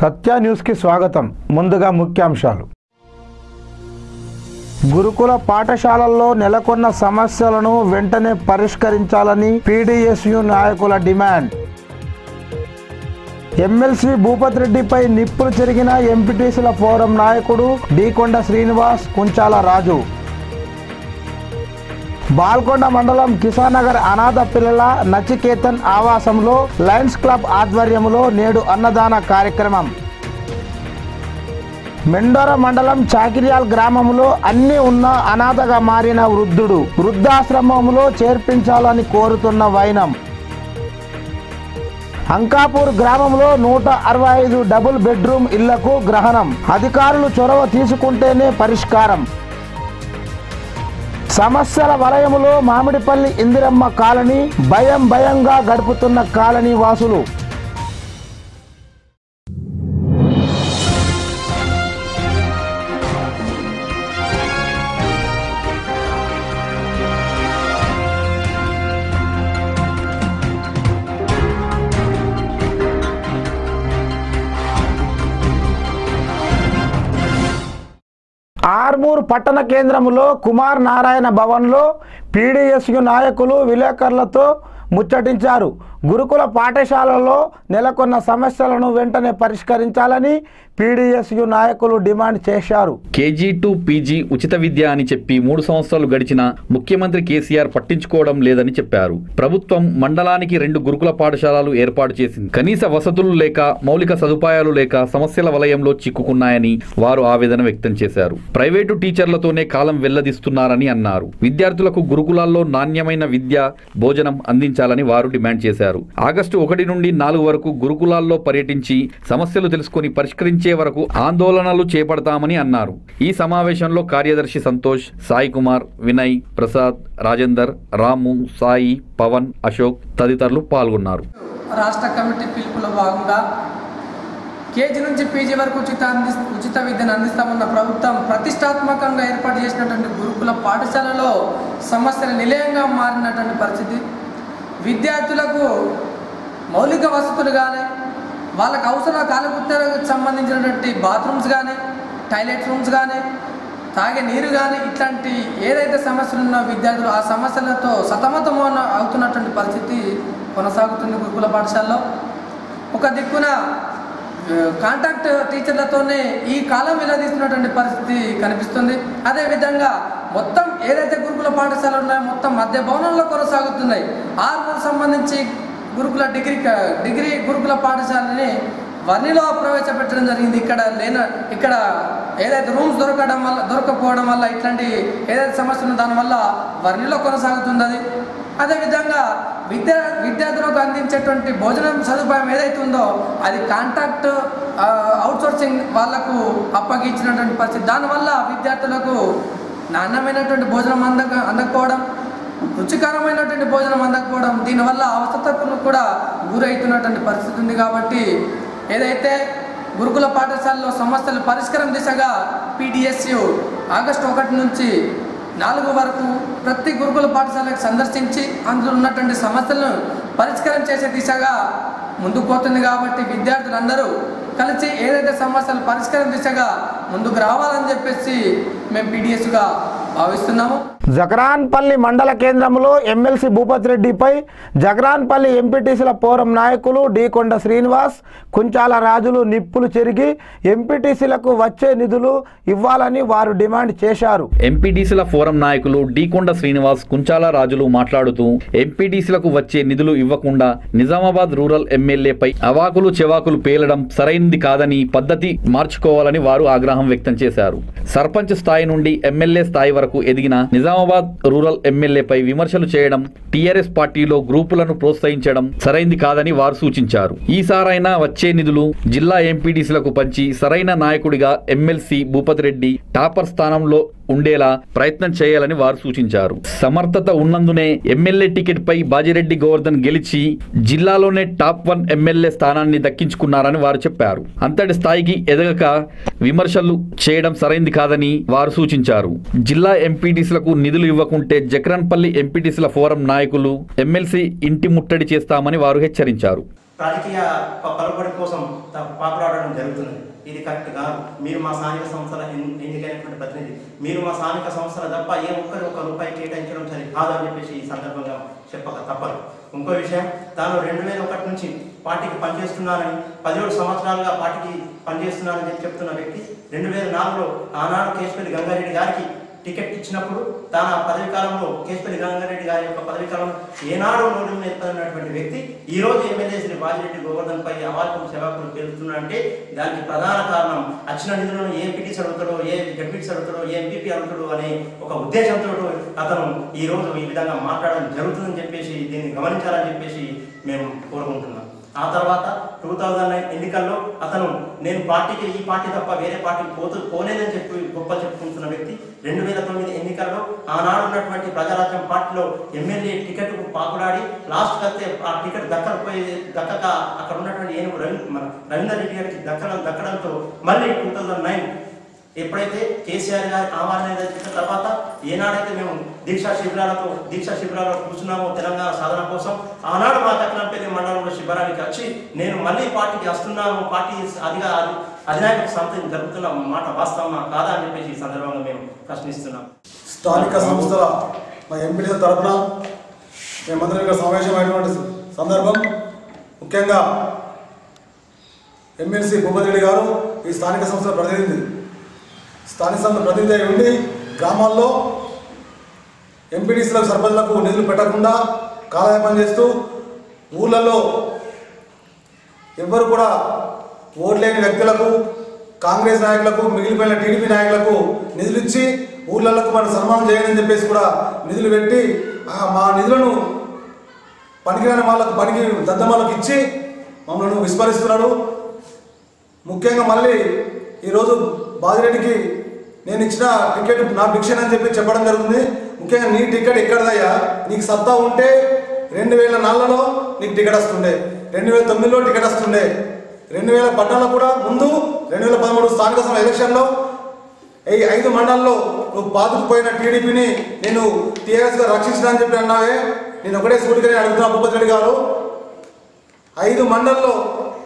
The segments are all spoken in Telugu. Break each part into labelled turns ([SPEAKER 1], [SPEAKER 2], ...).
[SPEAKER 1] సత్య న్యూస్కి స్వాగతం ముందుగా ముఖ్యాంశాలు గురుకుల పాఠశాలల్లో నెలకొన్న సమస్యలను వెంటనే పరిష్కరించాలని పీడీఎస్యు నాయకుల డిమాండ్ ఎమ్మెల్సీ భూపత్ రెడ్డిపై నిప్పులు చెరిగిన ఎంపీటీసీల ఫోరం నాయకుడు డీకొండ శ్రీనివాస్ కుంచాల రాజు బాల్కొండ మండలం కిసానగర్ అనాథ పిల్లల నచికేతన్ ఆవాసంలో లయన్స్ క్లబ్ ఆధ్వర్యంలో నేడు అన్నదాన కార్యక్రమం మెండోర మండలం చాకిర్యాల్ గ్రామంలో అన్ని ఉన్న అనాథగా మారిన వృద్ధుడు వృద్ధాశ్రమంలో చేర్పించాలని కోరుతున్న వైనం అంకాపూర్ గ్రామంలో నూట అరవై ఐదు డబుల్ బెడ్రూమ్ ఇళ్లకు గ్రహణం అధికారులు చొరవ తీసుకుంటేనే పరిష్కారం సమస్యల వలయములో మామిడిపల్లి ఇందిరమ్మ కాలనీ భయం భయంగా గడుపుతున్న కాలనీ వాసులు ఆర్మూర్ పట్టణ కేంద్రంలో కుమార్ నారాయణ భవన్లో పీడీఎస్యు నాయకులు విలేకరులతో ముచ్చటించారు గురుకుల పాఠశాలలో నెలకొన్న సమస్యలను వెంటనే పరిష్కరించాలని పీడీఎస్యు నాయకులు డిమాండ్ చేశారు
[SPEAKER 2] కేజీ టు పీజీ ఉచిత విద్య అని చెప్పి మూడు సంవత్సరాలు గడిచినా ముఖ్యమంత్రి కేసీఆర్ పట్టించుకోవడం లేదని చెప్పారు ప్రభుత్వం మండలానికి రెండు గురుకుల పాఠశాలలు ఏర్పాటు చేసింది కనీస వసతులు లేక మౌలిక సదుపాయాలు లేక సమస్యల వలయంలో చిక్కుకున్నాయని వారు ఆవేదన వ్యక్తం చేశారు ప్రైవేటు టీచర్లతోనే కాలం వెల్లదిస్తున్నారని అన్నారు విద్యార్థులకు గురుకులాల్లో నాణ్యమైన విద్య భోజనం అందించాలని వారు డిమాండ్ చేశారు ఆగస్టు ఒకటి నుండి నాలుగు వరకు గురుకులాల్లో పర్యటించి సమస్యలు తెలుసుకొని పరిష్కరించే వరకు ఆందోళనలు చేపడతామని అన్నారు ఈ సమావేశంలో కార్యదర్శి సంతోష్ సాయి కుమార్ వినయ్ ప్రసాద్ రాజేందర్ రాము సాయి పవన్ అశోక్ తదితరులు పాల్గొన్నారు
[SPEAKER 3] రాష్ట్ర కమిటీ పిలుపులో భాగంగా కేజీ నుంచి పీజీ వరకు ఉచిత అంది ఉచిత విద్యను అందిస్తామన్న ప్రభుత్వం ప్రతిష్టాత్మకంగా ఏర్పాటు చేసినటువంటి గురుకుల పాఠశాలలో సమస్యల నిలయంగా మారినటువంటి పరిస్థితి విద్యార్థులకు మౌలిక వసతులు కానీ వాళ్ళకు అవసర కాలకృత్యాలకు సంబంధించినటువంటి బాత్రూమ్స్ కానీ టాయిలెట్ రూమ్స్ కానీ తాగే నీరు కానీ ఇట్లాంటి ఏదైతే సమస్యలు ఉన్నాయో విద్యార్థులు ఆ సమస్యలతో సతమతం అవుతున్నటువంటి పరిస్థితి కొనసాగుతుంది గురుకుల పాఠశాలలో ఒక దిక్కున ఆ, కాంటాక్ట్ టీచర్లతోనే ఈ కాలం విలదీస్తున్నటువంటి పరిస్థితి కనిపిస్తుంది అదేవిధంగా మొత్తం ఏదైతే గురుకుల పాఠశాలలు ఉన్నాయో మొత్తం మధ్య భవనంలో కొనసాగుతున్నాయి ఆర్మూర్ సంబంధించి గురుకుల డిగ్రీ క- డిగ్రీ గురుకుల పాఠశాలని వర్ణిలో ప్రవేశపెట్టడం జరిగింది ఇక్కడ లేన ఇక్కడ ఏదైతే రూమ్స్ దొరకడం వల్ల దొరకపోవడం వల్ల ఇట్లాంటి ఏదైతే సమస్య ఉందో దానివల్ల వర్ణిలో కొనసాగుతుంది అది అదేవిధంగా విద్యా విద్యార్థులకు అందించేటువంటి భోజనం సదుపాయం ఏదైతే ఉందో అది కాంట్రాక్ట్ అవుట్సోర్సింగ్ వాళ్లకు అప్పగించినటువంటి పరిస్థితి దానివల్ల విద్యార్థులకు నాణ్యమైనటువంటి భోజనం అందక అందకపోవడం రుచికరమైనటువంటి భోజనం అందకపోవడం దీనివల్ల అవసరతకు కూడా గురవుతున్నటువంటి పరిస్థితి ఉంది కాబట్టి ఏదైతే గురుకుల పాఠశాలలో సమస్యల పరిష్కారం దిశగా పీడిఎస్యు ఆగస్టు ఒకటి నుంచి నాలుగు వరకు ప్రతి గురుకుల పాఠశాలకు సందర్శించి అందులో ఉన్నటువంటి సమస్యలను పరిష్కారం చేసే దిశగా ముందుకు పోతుంది కాబట్టి విద్యార్థులందరూ కలిసి ఏదైతే సమస్యల పరిష్కారం దిశగా ముందుకు రావాలని చెప్పేసి మేము పీడిఎస్గా భావిస్తున్నాము
[SPEAKER 1] జగరాన్పల్లి మండల కేంద్రంలో ఎమ్మెల్సీ భూపత్ రెడ్డిపై జగరాన్పల్లి ఎంపీటీసీల పోరం నాయకులు డీకొండ శ్రీనివాస్ కుంచాల రాజులు నిప్పులు చెరిగి ఎంపీటీసీలకు వచ్చే నిధులు ఇవ్వాలని వారు డిమాండ్ చేశారు
[SPEAKER 2] ఎంపీటీసీల ఫోరం నాయకులు డీకొండ శ్రీనివాస్ కుంచాల రాజులు మాట్లాడుతూ ఎంపీటీసీలకు వచ్చే నిధులు ఇవ్వకుండా నిజామాబాద్ రూరల్ ఎమ్మెల్యేపై అవాకులు చెవాకులు పేలడం సరైంది కాదని పద్ధతి మార్చుకోవాలని వారు ఆగ్రహం వ్యక్తం చేశారు సర్పంచ్ స్థాయి నుండి ఎమ్మెల్యే స్థాయి వరకు ఎదిగిన నిజామాబాద్ రూరల్ ఎమ్మెల్యేపై విమర్శలు చేయడం టీఆర్ఎస్ పార్టీలో గ్రూపులను ప్రోత్సహించడం సరైంది కాదని వారు సూచించారు ఈసారైనా వచ్చే నిధులు జిల్లా ఎంపీటీసీలకు పంచి సరైన నాయకుడిగా ఎమ్మెల్సీ భూపతి రెడ్డి టాపర్ స్థానంలో ఉండేలా ప్రయత్నం చేయాలని వారు సూచించారు సమర్థత ఉన్నందునే ఎమ్మెల్యే టికెట్ పై బాజిరెడ్డి గోవర్ధన్ గెలిచి జిల్లాలోనే టాప్ వన్ ఎమ్మెల్యే స్థానాన్ని దక్కించుకున్నారని వారు చెప్పారు అంతటి స్థాయికి ఎదగక విమర్శలు చేయడం సరైంది కాదని వారు సూచించారు జిల్లా ఎంపీటీసీలకు నిధులు ఇవ్వకుంటే జక్రన్పల్లి ఎంపీటీసీల ఫోరం నాయకులు ఎమ్మెల్సీ ఇంటి ముట్టడి చేస్తామని వారు హెచ్చరించారు
[SPEAKER 4] రాజకీయ ప- పలుకుబడి కోసం త- పాకులాడడం జరుగుతున్నది ఇది కరెక్ట్ కాదు మీరు మా స్థానిక సంస్థల ఎన్- ఎన్నికైనటువంటి ప్రతినిధి మీరు మా స్థానిక సంస్థల తప్ప ఏ ఒక్కరి ఒక రూపాయి కేటాయించడం సరి కాదు అని చెప్పేసి ఈ సందర్భంగా చెప్పక తప్పదు ఇంకో విషయం తాను రెండు వేల ఒకటి నుంచి పార్టీకి పనిచేస్తున్నానని పదిహేడు సంవత్సరాలుగా పార్టీకి పనిచేస్తున్నానని చెప్పి చెప్తున్న వ్యక్తి రెండు వేల నాలుగులో ఆనాడు కేశపల్లి గంగారెడ్డి గారికి టికెట్ ఇచ్చినప్పుడు తన పదవి కాలంలో కేశపల్లి గంగారెడ్డి గారి యొక్క పదవి కాలంలో ఏనాడు నోటి మీద ఎత్తనటువంటి వ్యక్తి ఈ రోజు ఎమ్మెల్యే శ్రీ బాజిరెడ్డి గోవర్ధన్ పై అవాకులు సేవకులు పెరుగుతున్నారంటే దానికి ప్రధాన కారణం వచ్చిన నిధులను ఏ ఎంపీటీస్ అడుగుతాడో ఏ జడ్పీటీస్ అడుగుతాడో ఏ ఎంపీపీ అడుగుతాడో అనే ఒక ఉద్దేశంతో అతను ఈ రోజు ఈ విధంగా మాట్లాడడం జరుగుతుందని చెప్పేసి దీన్ని గమనించాలని చెప్పేసి మేము కోరుకుంటున్నాం ఆ తర్వాత టూ థౌజండ్ నైన్ ఎన్నికల్లో అతను నేను పార్టీకి ఈ పార్టీ తప్ప వేరే పార్టీకి పోతూ పోలేదని చెప్పి గొప్ప చెప్పుకుంటున్న వ్యక్తి రెండు వేల తొమ్మిది ఎన్నికల్లో ఆనాడు ఉన్నటువంటి ప్రజారాజ్యం పార్టీలో ఎమ్మెల్యే టికెట్కు పాకులాడి లాస్ట్ కత్తే ఆ టికెట్ దక్కకపోయి దక్కక అక్కడ ఉన్నటువంటి ఏనుగు రవి మన రవీందర్ రెడ్డి గారికి దక్కడం దక్కడంతో మళ్ళీ టూ థౌజండ్ నైన్ ఎప్పుడైతే కేసీఆర్ గారి ఆహ్వానం చేసిన తర్వాత ఏనాడైతే మేము దీక్షా శిబిరాలతో దీక్షా శిబిరాల్లో కూర్చున్నామో తెలంగాణ సాధన కోసం ఆనాడు మా చక్రంపల్లి మండలంలో శిబిరానికి వచ్చి నేను మళ్ళీ పార్టీకి వస్తున్నాను పార్టీ అధిగా అధినాయక సంస్థ జరుగుతున్న మాట వాస్తవమా కాదా అని చెప్పేసి ఈ సందర్భంగా మేము ప్రశ్నిస్తున్నాం
[SPEAKER 5] స్థానిక సంస్థల మా ఎంపీల తరఫున మేమందరం ఇక్కడ సమావేశమైనటువంటి సందర్భం ముఖ్యంగా ఎమ్మెల్సీ భూపతి రెడ్డి గారు ఈ స్థానిక సంస్థల ప్రతినిధి స్థానిక సంస్థ ప్రతినిధి అయి ఉండి గ్రామాల్లో ఎంపీటీసీలకు సర్పంచ్లకు నిధులు పెట్టకుండా కాలయాపన చేస్తూ ఊళ్ళల్లో ఎవ్వరు కూడా ఓట్లేని వ్యక్తులకు కాంగ్రెస్ నాయకులకు మిగిలిపోయిన టీడీపీ నాయకులకు నిధులు ఇచ్చి ఊళ్ళకు మనం సన్మానం చేయాలని చెప్పేసి కూడా నిధులు పెట్టి ఆ మా నిధులను పనికిరాని వాళ్ళకు పనికి దద్దమ్మలకు ఇచ్చి మమ్మల్ని విస్మరిస్తున్నాడు ముఖ్యంగా మళ్ళీ ఈరోజు బాజిరెడ్డికి నేను ఇచ్చిన టికెట్ నా భిక్షన్ అని చెప్పి చెప్పడం జరుగుతుంది ముఖ్యంగా నీ టికెట్ ఎక్కడదయ్యా నీకు సత్తా ఉంటే రెండు వేల నాలుగులో నీకు టికెట్ వస్తుండే రెండు వేల తొమ్మిదిలో టికెట్ వస్తుండే రెండు వేల పద్నాలుగులో కూడా ముందు రెండు వేల పదమూడు స్థానిక సంస్థల ఎలక్షన్లో ఈ ఐదు మండలాల్లో నువ్వు పాతుకుపోయిన టీడీపీని నేను టీఆర్ఎస్గా రక్షించిన అని చెప్పి అన్నావే నేను ఒకటే సూటిగా అడుగుతున్నా భూపతి రెడ్డి గారు ఐదు మండల్లో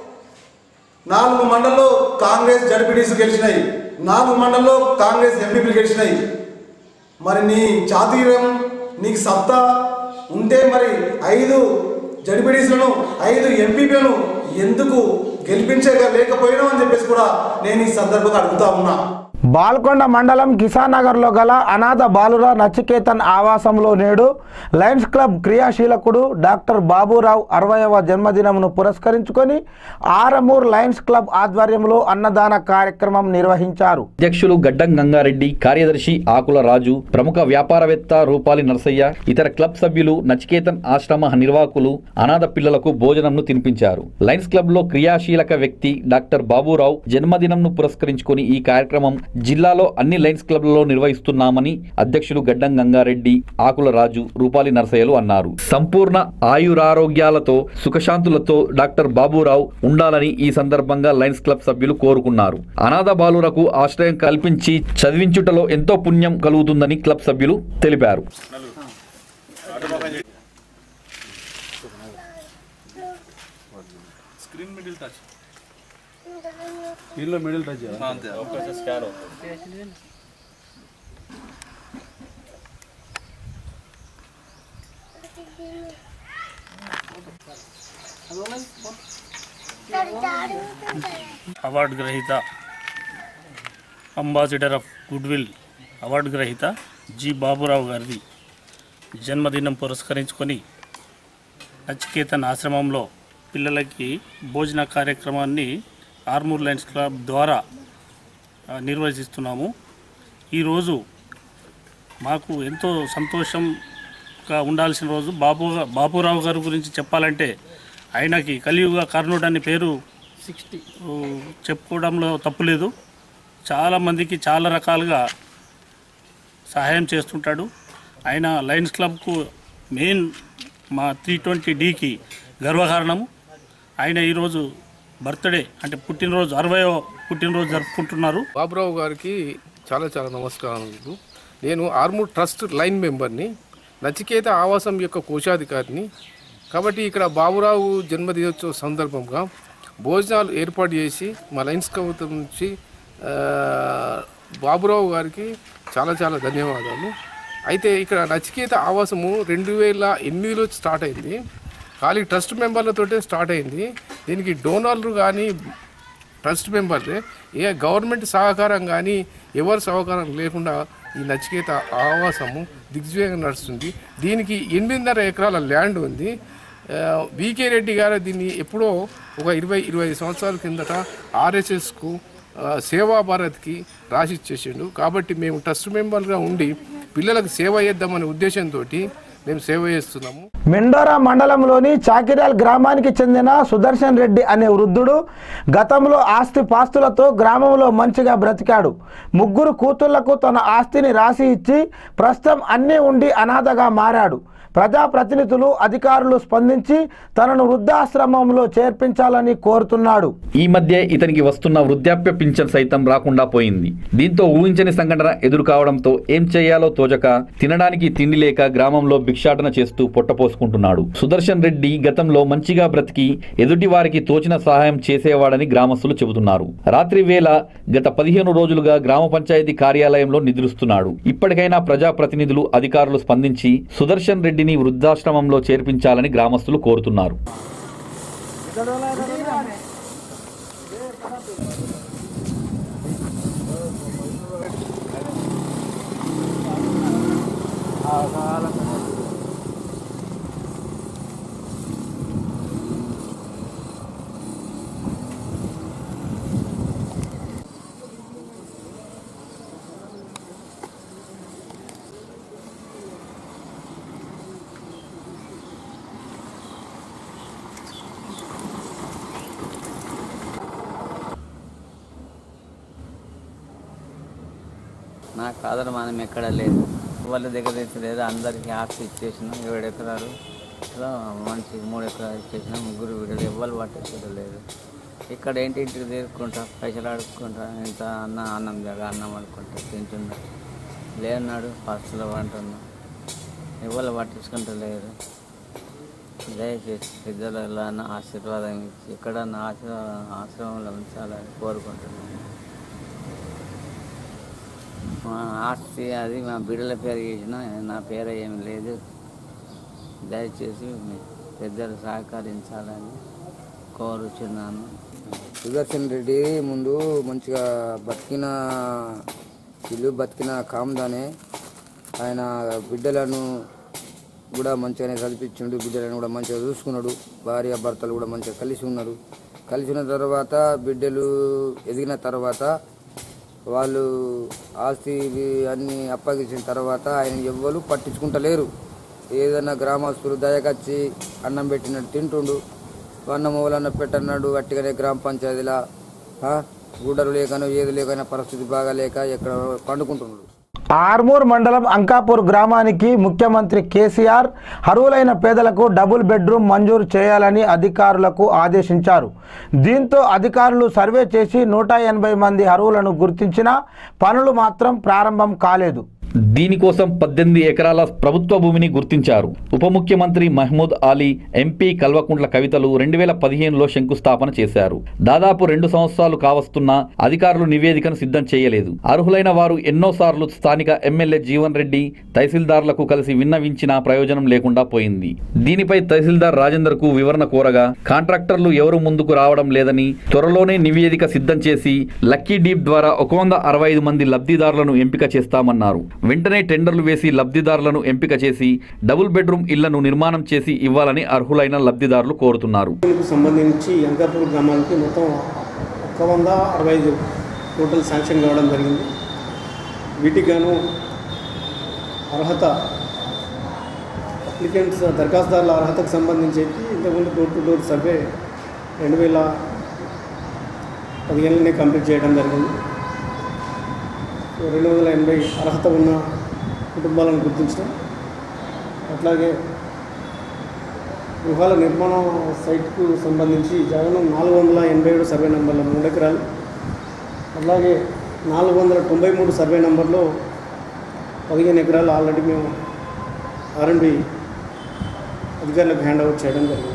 [SPEAKER 5] నాలుగు మండల్లో కాంగ్రెస్ జడ్పీటీసీ గెలిచినాయి నాలుగు మండల్లో కాంగ్రెస్ ఎంపీపీలు గెలిచినాయి మరి నీ చాతుర్యం నీకు సత్తా ఉంటే మరి ఐదు జడ్పీటీసీలను ఐదు ఎంపీపీలను ఎందుకు గెలిపించక లేకపోయినావు అని చెప్పేసి కూడా నేను ఈ సందర్భంగా అడుగుతా ఉన్నా
[SPEAKER 1] బాల్కొండ మండలం కిసానగర్లో గల అనాథ బాలుర నచికేతన్ ఆవాసంలో నేడు లయన్స్ క్లబ్ క్రియాశీలకుడు డాక్టర్ బాబురావు అరవయవ జన్మదినమును పురస్కరించుకొని ఆరమూర్ లయన్స్ క్లబ్ ఆధ్వర్యంలో అన్నదాన కార్యక్రమం నిర్వహించారు
[SPEAKER 2] అధ్యక్షులు గడ్డం గంగారెడ్డి కార్యదర్శి ఆకుల రాజు ప్రముఖ వ్యాపారవేత్త రూపాలి నరసయ్య ఇతర క్లబ్ సభ్యులు నచికేతన్ ఆశ్రమ నిర్వాహకులు అనాథ పిల్లలకు భోజనంను తినిపించారు లయన్స్ క్లబ్ లో క్రియాశీలక వ్యక్తి డాక్టర్ బాబురావు జన్మదినంను పురస్కరించుకొని ఈ కార్యక్రమం జిల్లాలో అన్ని లయన్స్ క్లబ్లలో నిర్వహిస్తున్నామని అధ్యక్షులు గడ్డం గంగారెడ్డి ఆకుల రాజు రూపాలి నరసయ్యలు అన్నారు సంపూర్ణ ఆయురారోగ్యాలతో సుఖశాంతులతో డాక్టర్ బాబురావు ఉండాలని ఈ సందర్భంగా లయన్స్ క్లబ్ సభ్యులు కోరుకున్నారు అనాథ బాలురకు ఆశ్రయం కల్పించి చదివించుటలో ఎంతో పుణ్యం కలుగుతుందని క్లబ్ సభ్యులు తెలిపారు
[SPEAKER 6] అవార్డు గ్రహీత అంబాసిడర్ ఆఫ్ గుడ్విల్ అవార్డు గ్రహీత జి బాబురావు గారిది జన్మదినం పురస్కరించుకొని నచికేతన్ ఆశ్రమంలో పిల్లలకి భోజన కార్యక్రమాన్ని ఆర్మూర్ లయన్స్ క్లబ్ ద్వారా ఆ, నిర్వహిస్తున్నాము ఈరోజు మాకు ఎంతో సంతోషంగా ఉండాల్సిన రోజు బాబు బాబురావు గారి గురించి చెప్పాలంటే ఆయనకి కలియుగ కర్ణుడు అని పేరు సిక్స్టీ చెప్పుకోవడంలో తప్పులేదు చాలామందికి చాలా రకాలుగా సహాయం చేస్తుంటాడు ఆయన లయన్స్ క్లబ్కు మెయిన్ మా త్రీ ట్వంటీ డీకి గర్వకారణము ఆయన ఈరోజు బర్త్డే అంటే పుట్టినరోజు అరవయో పుట్టినరోజు జరుపుకుంటున్నారు
[SPEAKER 7] బాబురావు గారికి చాలా చాలా నమస్కారాలు నేను ఆర్మూర్ ట్రస్ట్ లైన్ మెంబర్ని నచికేత ఆవాసం యొక్క కోశాధికారిని కాబట్టి ఇక్కడ బాబురావు జన్మదినోత్సవ సందర్భంగా భోజనాలు ఏర్పాటు చేసి మా లయన్స్ కవితం నుంచి ఆ, బాబురావు గారికి చాలా చాలా ధన్యవాదాలు అయితే ఇక్కడ నచికేత ఆవాసము రెండు వేల ఎనిమిదిలో స్టార్ట్ అయింది ఖాళీ ట్రస్ట్ మెంబర్లతోటే స్టార్ట్ అయింది దీనికి డోనర్లు కానీ ట్రస్ట్ మెంబర్లే ఏ గవర్నమెంట్ సహకారం కానీ ఎవరి సహకారం లేకుండా ఈ నచికేత ఆవాసము దిగ్విజయంగా నడుస్తుంది దీనికి ఎనిమిదిన్నర ఎకరాల ల్యాండ్ ఉంది ఆ, వికే రెడ్డి గారు దీన్ని ఎప్పుడో ఒక ఇరవై ఇరవై ఐదు సంవత్సరాల కిందట ఆర్ఎస్ఎస్కు సేవా భారత్కి రాసి ఇచ్చేసిండు కాబట్టి మేము ట్రస్ట్ మెంబర్గా ఉండి పిల్లలకు సేవ చేద్దామనే ఉద్దేశంతో మేము సేవ చేస్తున్నాము
[SPEAKER 1] మెండోరా మండలంలోని చాకిర్యాల్ గ్రామానికి చెందిన సుదర్శన్ రెడ్డి అనే వృద్ధుడు గతంలో ఆస్తి పాస్తులతో గ్రామంలో మంచిగా బ్రతికాడు ముగ్గురు కూతుళ్లకు తన ఆస్తిని రాసి ఇచ్చి ప్రస్తుతం అన్నీ ఉండి అనాథగా మారాడు ప్రజాప్రతినిధులు అధికారులు స్పందించి తనను వృద్ధాశ్రమంలో చేర్పించాలని కోరుతున్నాడు
[SPEAKER 2] ఈ మధ్య ఇతనికి వస్తున్న వృద్ధాప్య పింఛన్ సైతం రాకుండా పోయింది దీంతో ఊహించని సంఘటన ఎదురు కావడంతో ఏం చేయాలో తోచక తినడానికి తిండి లేక గ్రామంలో భిక్షాటన చేస్తూ పొట్టపోసుకుంటున్నాడు సుదర్శన్ రెడ్డి గతంలో మంచిగా బ్రతికి ఎదుటి వారికి తోచిన సహాయం చేసేవాడని గ్రామస్తులు చెబుతున్నారు రాత్రి వేళ గత పదిహేను రోజులుగా గ్రామ పంచాయతీ కార్యాలయంలో నిద్రిస్తున్నాడు ఇప్పటికైనా ప్రజాప్రతినిధులు అధికారులు స్పందించి సుదర్శన్ రెడ్డిని వృద్ధాశ్రమంలో చేర్పించాలని గ్రామస్తులు కోరుతున్నారు
[SPEAKER 8] నాకు ఆదరమానం ఎక్కడ లేదు వాళ్ళ దగ్గర అయితే లేదు అందరికీ ఆస్తి ఇచ్చేసిన ఏడు ఎకరాలు ఇలా మనిషికి మూడు ఎకరాలు ఇచ్చేసిన ముగ్గురు వీడలు ఎవ్వరు పట్టించలేదు ఇక్కడ ఏంటి ఇంటికి తీరుకుంటా పైసలు అడుక్కుంటా ఇంత అన్న అన్నం దగ్గర అన్నం అనుకుంటా తింటున్నా లేనాడు పస్తులు అంటున్నా ఎవరు పట్టించుకుంటలేరు దయచేసి పెద్దల ఆశీర్వాదం ఇచ్చి ఎక్కడన్నా ఆశ్ర ఆశ్రమంలో ఉంచాలని కోరుకుంటున్నాను మా ఆస్తి అది మా బిడ్డల పేరు చేసిన నా పేరు ఏమి లేదు దయచేసి మీ పెద్దలు సహకరించాలని కోరుచున్నాను
[SPEAKER 9] సుదర్శన్ రెడ్డి ముందు మంచిగా బతికిన ఇల్లు బతికిన కామ్దానే ఆయన బిడ్డలను కూడా మంచిగానే చదివించిండు బిడ్డలను కూడా మంచిగా చూసుకున్నాడు భార్య భర్తలు కూడా మంచిగా కలిసి ఉన్నారు కలిసి ఉన్న తర్వాత బిడ్డలు ఎదిగిన తర్వాత వాళ్ళు ఆస్తి ఇవి అన్ని అప్పగించిన తర్వాత ఆయన ఎవ్వరు పట్టించుకుంటలేరు ఏదైనా గ్రామస్తులు దయకచ్చి అన్నం పెట్టినట్టు తింటుండు అన్నం ఓలన్న పెట్టన్నాడు అట్టిగానే గ్రామ పంచాయతీలా ఆ, గుడ్డలు లేకనో ఏది లేకనో పరిస్థితి బాగాలేక ఎక్కడ పండుకుంటున్నాడు
[SPEAKER 1] ఆర్మూర్ మండలం అంకాపూర్ గ్రామానికి ముఖ్యమంత్రి కేసీఆర్ అర్హులైన పేదలకు డబుల్ బెడ్రూమ్ మంజూరు చేయాలని అధికారులకు ఆదేశించారు దీంతో అధికారులు సర్వే చేసి నూట ఎనభై మంది అర్హులను గుర్తించిన పనులు మాత్రం ప్రారంభం కాలేదు
[SPEAKER 2] దీనికోసం పద్దెనిమిది ఎకరాల ప్రభుత్వ భూమిని గుర్తించారు ఉప ముఖ్యమంత్రి మహమూద్ అలీ ఎంపీ కల్వకుంట్ల కవితలు రెండు వేల పదిహేనులో శంకుస్థాపన చేశారు దాదాపు రెండు సంవత్సరాలు కావస్తున్నా అధికారులు నివేదికను సిద్ధం చేయలేదు అర్హులైన వారు ఎన్నోసార్లు స్థానిక ఎమ్మెల్యే జీవన్ రెడ్డి తహసీల్దార్లకు కలిసి విన్నవించినా ప్రయోజనం లేకుండా పోయింది దీనిపై తహసీల్దార్ రాజేందర్ కు వివరణ కోరగా కాంట్రాక్టర్లు ఎవరు ముందుకు రావడం లేదని త్వరలోనే నివేదిక సిద్ధం చేసి లక్కీ డీప్ ద్వారా ఒక వంద అరవై ఐదు మంది లబ్ధిదారులను ఎంపిక చేస్తామన్నారు వెంటనే టెండర్లు వేసి లబ్ధిదారులను ఎంపిక చేసి డబుల్ బెడ్రూమ్ ఇళ్లను నిర్మాణం చేసి ఇవ్వాలని అర్హులైన లబ్ధిదారులు కోరుతున్నారు
[SPEAKER 10] దీనికి సంబంధించి అంకాపూర్ గ్రామానికి మొత్తం ఒక వంద అరవై ఐదు టోటల్ శాంక్షన్ కావడం జరిగింది వీటికి గాను అర్హత అప్లికెంట్స్ దరఖాస్తుదారుల అర్హతకు సంబంధించి ఇంతకుముందు డోర్ టు డోర్ సర్వే రెండు వేల పదిహేనులోనే కంప్లీట్ చేయడం జరిగింది సో రెండు వందల ఎనభై అర్హత ఉన్న కుటుంబాలను గుర్తించడం అట్లాగే గృహాల నిర్మాణ సైట్కు సంబంధించి జగన్ నాలుగు వందల ఎనభై ఏడు సర్వే నెంబర్ల మూడు ఎకరాలు అలాగే నాలుగు వందల తొంభై మూడు సర్వే నెంబర్లో పదిహేను ఎకరాలు ఆల్రెడీ మేము ఆర్ఎండ్బి అధికారులకు హ్యాండ్ ఓవర్ చేయడం జరిగింది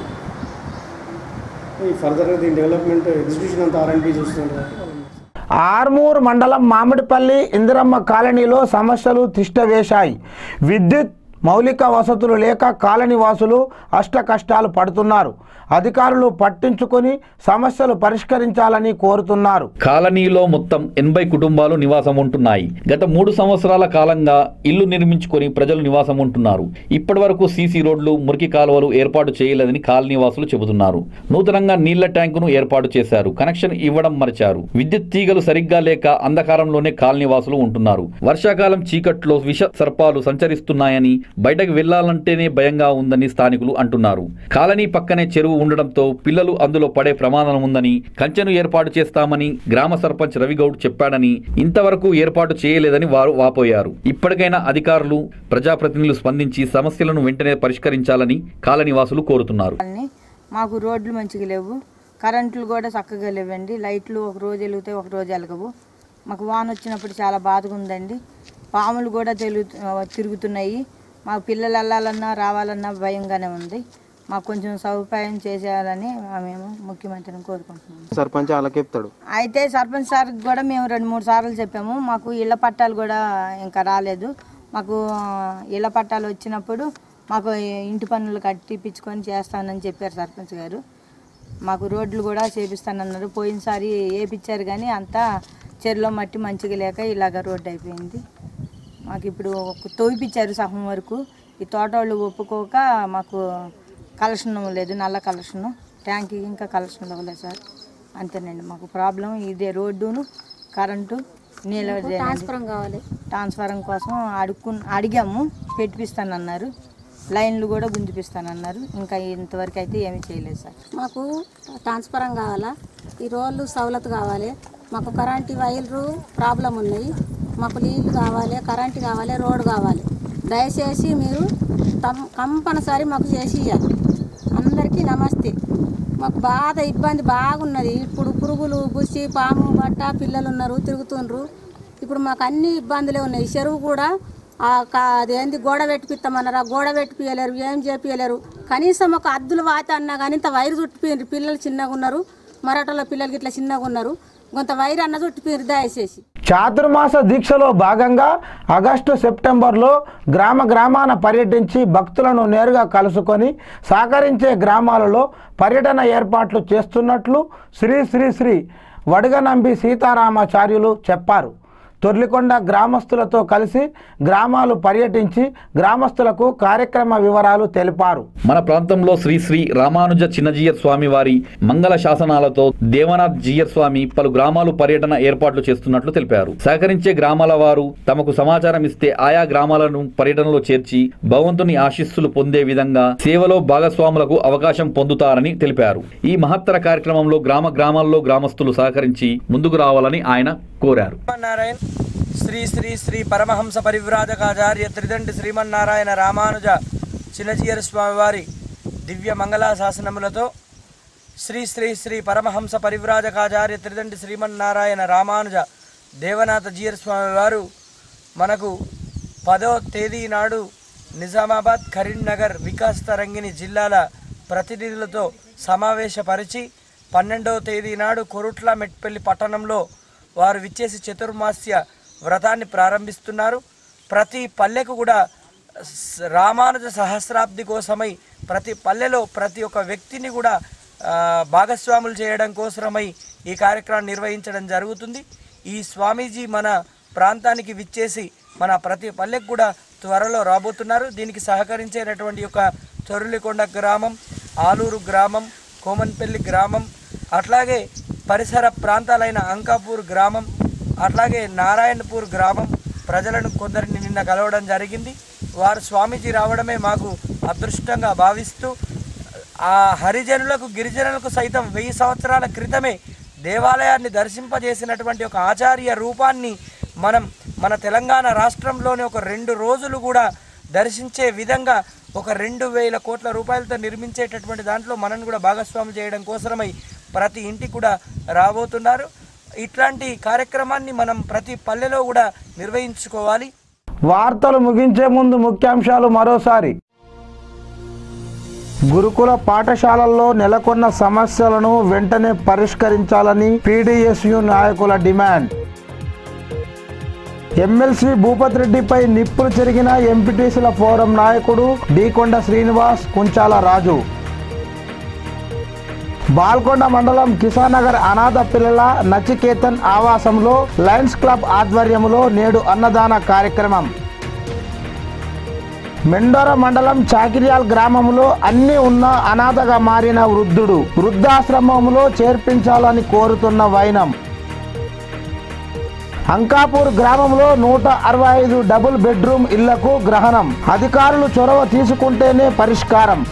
[SPEAKER 10] ఈ ఫర్దర్గా దీని డెవలప్మెంట్ ఎగ్జిక్యూషన్ అంతా ఆర్ఎండ్బి చూస్తున్నారు కాబట్టి వాళ్ళని
[SPEAKER 1] ఆర్మూర్ మండలం మామిడిపల్లి ఇందిరమ్మ కాలనీలో సమస్యలు తిష్టవేశాయి విద్యుత్ మౌలిక వసతులు లేక కాలనీ వాసులు అష్ట కష్టాలు పడుతున్నారు అధికారులు పట్టించుకొని సమస్యలు పరిష్కరించాలని కోరుతున్నారు
[SPEAKER 2] కాలనీలో మొత్తం ఎనభై కుటుంబాలు నివాసం ఉంటున్నాయి గత మూడు సంవత్సరాల కాలంగా ఇల్లు నిర్మించుకొని ప్రజలు నివాసం ఉంటున్నారు ఇప్పటి వరకు సీసీ రోడ్లు మురికి కాలువలు ఏర్పాటు చేయలేదని కాలనీ వాసులు చెబుతున్నారు నూతనంగా నీళ్ల ట్యాంకును ఏర్పాటు చేశారు కనెక్షన్ ఇవ్వడం మరిచారు విద్యుత్ తీగలు సరిగ్గా లేక అంధకారంలోనే కాలనీ వాసులు ఉంటున్నారు వర్షాకాలం చీకట్లో విష సర్పాలు సంచరిస్తున్నాయని బయటకు వెళ్లాలంటేనే భయంగా ఉందని స్థానికులు అంటున్నారు కాలనీ పక్కనే చెరువు ఉండడంతో పిల్లలు అందులో పడే ప్రమాదం ఉందని కంచెను ఏర్పాటు చేస్తామని గ్రామ సర్పంచ్ రవిగౌడ్ చెప్పాడని ఇంతవరకు ఏర్పాటు చేయలేదని వారు వాపోయారు ఇప్పటికైనా అధికారులు ప్రజాప్రతినిధులు స్పందించి సమస్యలను వెంటనే పరిష్కరించాలని కాలనీవాసులు కోరుతున్నారు
[SPEAKER 11] అని మాకు రోడ్లు మంచిగా లేవు కరెంట్లు కూడా చక్కగా లేవండి లైట్లు ఒక రోజు వెలుగుతాయి ఒక రోజు వెలగవు మాకు వాన వచ్చినప్పుడు చాలా బాధగా ఉందండి పాములు కూడా తెలుగు తిరుగుతున్నాయి మాకు పిల్లలు వెళ్ళాలన్నా రావాలన్నా భయంగానే ఉంది మాకు కొంచెం సదుపాయం చేసేయాలని మేము ముఖ్యమంత్రిని కోరుకుంటున్నాము
[SPEAKER 10] సర్పంచ్ వాళ్ళకి చెప్తాడు
[SPEAKER 11] అయితే సర్పంచ్ సార్కి కూడా మేము రెండు మూడు సార్లు చెప్పాము మాకు ఇళ్ల పట్టాలు కూడా ఇంకా రాలేదు మాకు ఇళ్ల పట్టాలు వచ్చినప్పుడు మాకు ఇంటి పన్నులు కట్టిపించుకొని చేస్తానని చెప్పారు సర్పంచ్ గారు మాకు రోడ్లు కూడా చేపిస్తానన్నారు పోయినసారి వేపించారు కానీ అంతా చెరులో మట్టి మంచిగా లేక ఇలాగ రోడ్డు అయిపోయింది మాకు ఇప్పుడు ఒక తోయిపించారు సగం వరకు ఈ తోట వాళ్ళు ఒప్పుకోక మాకు కలెక్షన్ లేదు నల్ల కలెక్షన్ ట్యాంక్కి ఇంకా కలెక్షన్ ఇవ్వలేదు సార్ అంతేనండి మాకు ప్రాబ్లం ఇదే రోడ్డును కరెంటు నీళ్ళ ట్రాన్స్ఫరం కావాలి ట్రాన్స్ఫరం కోసం అడుక్కు అడిగాము పెట్టిపిస్తానన్నారు లైన్లు కూడా గుంజిపిస్తానన్నారు ఇంకా ఇంతవరకు అయితే ఏమీ చేయలేదు సార్
[SPEAKER 12] మాకు ట్రాన్స్ఫరం కావాలా ఈ రోడ్లు సవలతు కావాలి మాకు కరెంటు వైర్లు ప్రాబ్లం ఉన్నాయి మాకు నీళ్లు కావాలి కరెంటు కావాలి రోడ్డు కావాలి దయచేసి మీరు తమ్ కంపల్సరీ మాకు చేసి ఇవ్వాలి అందరికీ నమస్తే మాకు బాధ ఇబ్బంది బాగున్నది ఇప్పుడు పురుగులు బుసి పాము బట్ట పిల్లలు ఉన్నారు తిరుగుతుండ్రు ఇప్పుడు మాకు అన్ని ఇబ్బందులే ఉన్నాయి చెరువు కూడా ఆ కా- అదేంది గోడ పెట్టిపిస్తామన్నారు ఆ గోడ పెట్టిపియలేరు ఏం చేపియలేరు కనీసం ఒక అద్దులు వాత అన్నా కానీ ఇంత వైరు చుట్టిపోయినారు పిల్లలు చిన్నగా ఉన్నారు మరాఠాలో పిల్లలకి ఇట్లా చిన్నగా ఉన్నారు కొంత వైరు అన్న చుట్టిపోయారు దయచేసి
[SPEAKER 1] చాతుర్మాస దీక్షలో భాగంగా ఆగస్టు సెప్టెంబర్లో గ్రామ గ్రామాన పర్యటించి భక్తులను నేరుగా కలుసుకొని సహకరించే గ్రామాలలో పర్యటన ఏర్పాట్లు చేస్తున్నట్లు శ్రీ శ్రీ శ్రీ వడగనంబి సీతారామాచార్యులు చెప్పారు తొర్లికొండ గ్రామస్తులతో కలిసి గ్రామాలు పర్యటించి గ్రామస్తులకు కార్యక్రమ వివరాలు తెలిపారు
[SPEAKER 2] మన ప్రాంతంలో శ్రీ శ్రీ రామానుజ చిన్నజీయర్ స్వామి వారి మంగళ శాసనాలతో దేవనాథ్ జీయర్ స్వామి పలు గ్రామాలు పర్యటన ఏర్పాట్లు చేస్తున్నట్లు తెలిపారు సహకరించే గ్రామాల వారు తమకు సమాచారం ఇస్తే ఆయా గ్రామాలను పర్యటనలో చేర్చి భగవంతుని ఆశీస్సులు పొందే విధంగా సేవలో భాగస్వాములకు అవకాశం పొందుతారని తెలిపారు ఈ మహత్తర కార్యక్రమంలో గ్రామ గ్రామాల్లో గ్రామస్తులు సహకరించి ముందుకు రావాలని ఆయన కోరారు
[SPEAKER 13] శ్రీమన్నారాయణ శ్రీ శ్రీ శ్రీ పరమహంస పరివ్రాజకాచార్య త్రిదండి శ్రీమన్నారాయణ రామానుజ చిన్నజీయర స్వామివారి దివ్య మంగళా శాసనములతో శ్రీ శ్రీ శ్రీ పరమహంస పరివ్రాజకాచార్య త్రిదండి శ్రీమన్నారాయణ రామానుజ దేవనాథ జీయర్ స్వామివారు మనకు పదో తేదీ నాడు నిజామాబాద్ కరీంనగర్ వికాస్ తరంగిణి జిల్లాల ప్రతినిధులతో సమావేశపరిచి పన్నెండవ తేదీ నాడు కొరుట్ల మెట్పల్లి పట్టణంలో వారు విచ్చేసి చతుర్మాస్య వ్రతాన్ని ప్రారంభిస్తున్నారు ప్రతి పల్లెకు కూడా స- రామానుజ సహస్రాబ్ది కోసమై ప్రతి పల్లెలో ప్రతి ఒక్క వ్యక్తిని కూడా ఆ, భాగస్వాములు చేయడం కోసమై ఈ కార్యక్రమం నిర్వహించడం జరుగుతుంది ఈ స్వామీజీ మన ప్రాంతానికి విచ్చేసి మన ప్రతి పల్లెకు కూడా త్వరలో రాబోతున్నారు దీనికి సహకరించేటటువంటి యొక్క తొర్లికొండ గ్రామం ఆలూరు గ్రామం కోమన్పల్లి గ్రామం అట్లాగే పరిసర ప్రాంతాలైన అంకాపూర్ గ్రామం అట్లాగే నారాయణపూర్ గ్రామం ప్రజలను కొందరిని నిన్న కలవడం జరిగింది వారు స్వామీజీ రావడమే మాకు అదృష్టంగా భావిస్తూ ఆ హరిజనులకు గిరిజనులకు సైతం వెయ్యి సంవత్సరాల క్రితమే దేవాలయాన్ని దర్శింపజేసినటువంటి ఒక ఆచార్య రూపాన్ని మనం మన తెలంగాణ రాష్ట్రంలోని ఒక రెండు రోజులు కూడా దర్శించే విధంగా ఒక రెండు వేల కోట్ల రూపాయలతో నిర్మించేటటువంటి దాంట్లో మనం కూడా భాగస్వామి చేయడం కోసమై ప్రతి ఇంటికి కూడా రాబోతున్నారు ఇట్లాంటి కార్యక్రమాన్ని మనం ప్రతి పల్లెలో కూడా నిర్వహించుకోవాలి
[SPEAKER 1] వార్తలు ముగించే ముందు ముఖ్యాంశాలు మరోసారి గురుకుల పాఠశాలల్లో నెలకొన్న సమస్యలను వెంటనే పరిష్కరించాలని పీడీఎస్యు నాయకుల డిమాండ్ ఎమ్మెల్సీ భూపత్ రెడ్డిపై నిప్పులు చెరిగిన ఎంపీటీసీల ఫోరం నాయకుడు డీకొండ శ్రీనివాస్ కుంచాల రాజు బాల్కొండ మండలం కిసానగర్ అనాథ పిల్లల నచికేతన్ ఆవాసంలో లయన్స్ క్లబ్ ఆధ్వర్యంలో నేడు అన్నదాన కార్యక్రమం మెండోర మండలం చాకిర్యాల్ గ్రామంలో అన్ని ఉన్న అనాథగా మారిన వృద్ధుడు వృద్ధాశ్రమంలో చేర్పించాలని కోరుతున్న వైనం అంకాపూర్ గ్రామంలో నూట అరవై ఐదు డబుల్ బెడ్రూమ్ ఇళ్లకు గ్రహణం అధికారులు చొరవ తీసుకుంటేనే పరిష్కారం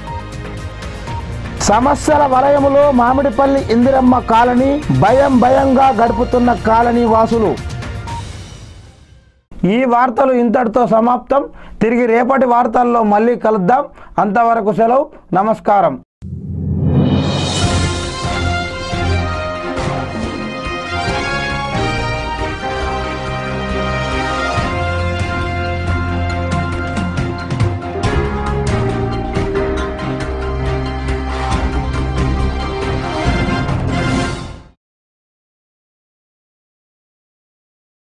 [SPEAKER 1] సమస్యల వలయములో మామిడిపల్లి ఇందిరమ్మ కాలనీ భయం భయంగా గడుపుతున్న కాలనీ వాసులు ఈ వార్తలు ఇంతటితో సమాప్తం తిరిగి రేపటి వార్తల్లో మళ్ళీ కలుద్దాం అంతవరకు సెలవు నమస్కారం